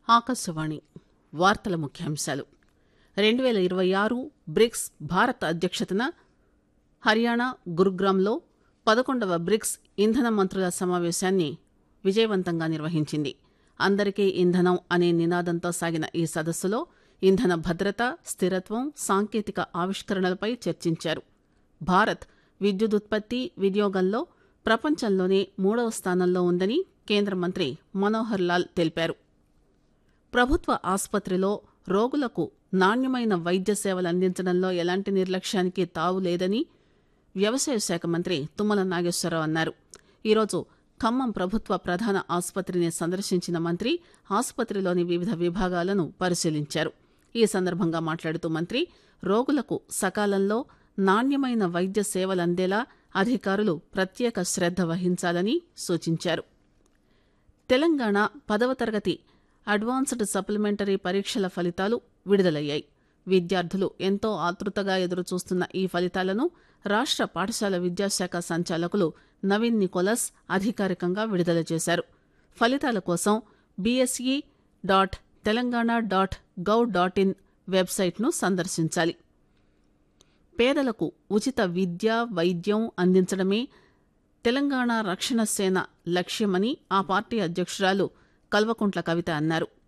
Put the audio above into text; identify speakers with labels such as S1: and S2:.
S1: ఆకాశవాణి వార్తల ముఖ్యాంశాలు రెండు పేల ఇరవై ఆరు బ్రిక్స్ భారత్ అధ్యక్షతన హర్యానా గురుగ్రామ్లో పదకొండవ బ్రిక్స్ ఇంధన మంత్రుల సమావేశాన్ని విజయవంతంగా నిర్వహించింది అందరికీ ఇంధనం అనే నినాదంతో సాగిన ఈ సదస్సులో ఇంధన భద్రత స్థిరత్వం సాంకేతిక ఆవిష్కరణలపై చర్చించారు భారత్ విద్యుదుత్పత్తి వినియోగంలో ప్రపంచంలోనే మూడవ స్థానంలో ఉందని కేంద్ర మంత్రి మనోహర్ లాల్ తెలిపారు ప్రభుత్వ ఆసుపత్రిలో రోగులకు నాణ్యమైన వైద్య సేవలు అందించడంలో ఎలాంటి నిర్లక్ష్యానికి తావు లేదని వ్యవసాయ శాఖ మంత్రి తుమ్మల నాగేశ్వరరావు అన్నారు ఈరోజు ఖమ్మం ప్రభుత్వ ప్రధాన ఆసుపత్రిని సందర్శించిన మంత్రి ఆసుపత్రిలోని వివిధ విభాగాలను పరిశీలించారు ఈ సందర్భంగా మాట్లాడుతూ మంత్రి రోగులకు సకాలంలో నాణ్యమైన వైద్య సేవలు అందేలా అధికారులు ప్రత్యేక శ్రద్ధ వహించాలని సూచించారు తెలంగాణ పదవ తరగతి అడ్వాన్స్డ్ సప్లిమెంటరీ పరీక్షల ఫలితాలు విడుదలయ్యాయి విద్యార్థులు ఎంతో ఆతృతగా ఎదురుచూస్తున్న ఈ ఫలితాలను రాష్ట్ర పాఠశాల విద్యాశాఖ సంచాలకులు నవీన్ నికోలస్ అధికారికంగా విడుదల చేశారు ఫలితాల కోసం BSE dot Telangana dot gov dot in వెబ్సైట్ను సందర్శించాలి పేదలకు ఉచిత విద్య వైద్యం అందించడమే తెలంగాణ రక్షణ సేన లక్ష్యమని ఆ పార్టీ అధ్యక్షురాలు కల్వకుంట్ల కవిత అన్నారు